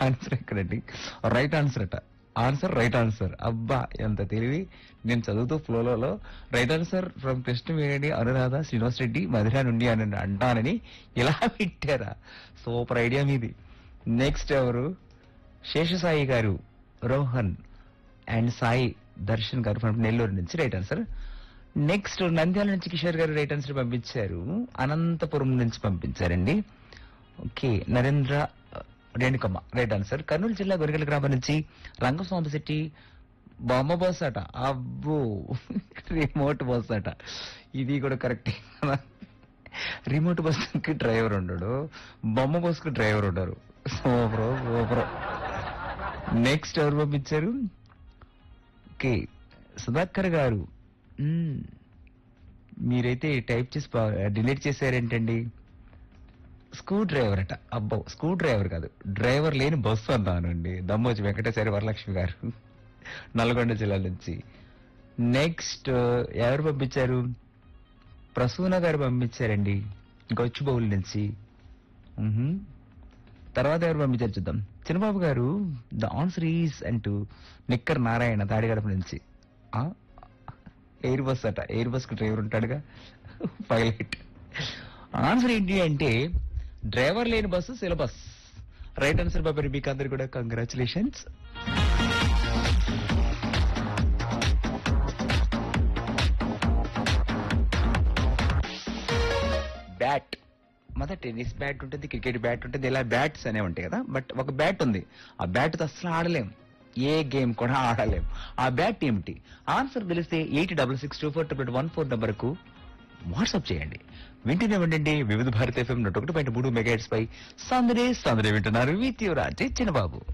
Answer ఎక్కడండి right answer అట answer right answer అబ్బా ఎంత తెలివి నేను చదువుతూ ఫ్లోలో right answer from Krishnaveni Anuradha Srinivas Reddy Madhura నుండి అని అంటానని ఇలా పెట్టారా సూపర్ ఐడియా మీది నెక్స్ట్ ఎవరు శేషసాయి గారు రోహన్ అండ్ సాయి దర్శన్ గారు ఫ్రమ్ నెల్లూరు నుంచి రైట్ ఆన్సర్ నెక్స్ట్ నంద్యాల నుంచి కిషోర్ గారు రైట్ ఆన్సర్ పంపించారు అనంతపురం నుంచి పంపించారండి ఓకే నరేంద్ర ఆ, రేణుకమ్మ రైట్ ఆన్సర్ కర్నూలు జిల్లా గొరిగల గ్రామం నుంచి రంగస్వామి శెట్టి బొమ్మ బస్ అట అబ్బో రిమోట్ బస్ అట ఇది కూడా కరెక్టే రిమోట్ బస్ కి డ్రైవర్ ఉండడు బొమ్మ బస్ కి డ్రైవర్ ఉండరు సూపర్ సూపర్ నెక్స్ట్ ఎవరు పంపించారు ఓకే సుధాకర్ గారు మ్మ్. మీరైతే టైప్ చేసి డిలీట్ చేశారేంటండి స్క్రూ డ్రైవర్ అట అబ్బో స్క్రూ డ్రైవర్ కాదు డ్రైవర్ లేని బస్సు అన్నానండి దమ్మోజి వెంకటేశ్వరి వరలక్ష్మి గారు నల్గొండ జిల్లా నుంచి నెక్స్ట్ ఎవరు పంపించారు ప్రసూన గారు పంపించారండి గొచ్చుబౌల్ నుంచి మ్హూ. తర్వాత ఎవరు పంపించారు చూద్దాం చిన్నబాబు గారు ద ఆన్సర్ ఈస్ అంటూ నిక్కర్ నారాయణ తాడిగడప నుంచి ఎయిర్ బస్ అట ఎయిర్ బస్ కు డ్రైవర్ ఉంటాడుగా పైలట్ ఆన్సర్ ఏంటి అంటే డ్రైవర్ లేని బస్సు సిలబస్ రైట్ ఆన్సర్ బాబా మీకు అందరు కూడా కంగ్రాచులేషన్స్ బ్యాట్ మొదట టెన్నిస్ బ్యాట్ ఉంటుంది క్రికెట్ బ్యాట్ ఉంటుంది ఇలా బ్యాట్స్ అనే ఉంటాయి కదా బట్ ఒక బ్యాట్ ఉంది ఆ బ్యాట్ తో అసలు ఆడలేం ఏ గేమ్ కూడా ఆడలేం ఆ బ్యాట్ ఏమిటి ఆన్సర్ తెలిస్తే eight double six two four double one four number కు వాట్సాప్ చేయండి వింటూనే ఉండండి వివిధ భారత ఎఫ్ఎం నూట ఒకటి పాయింట్ మూడు మెగాట్స్ పై సందడే సందడే వింటున్నారు విత్ యువరాజ్ చిన్నబాబు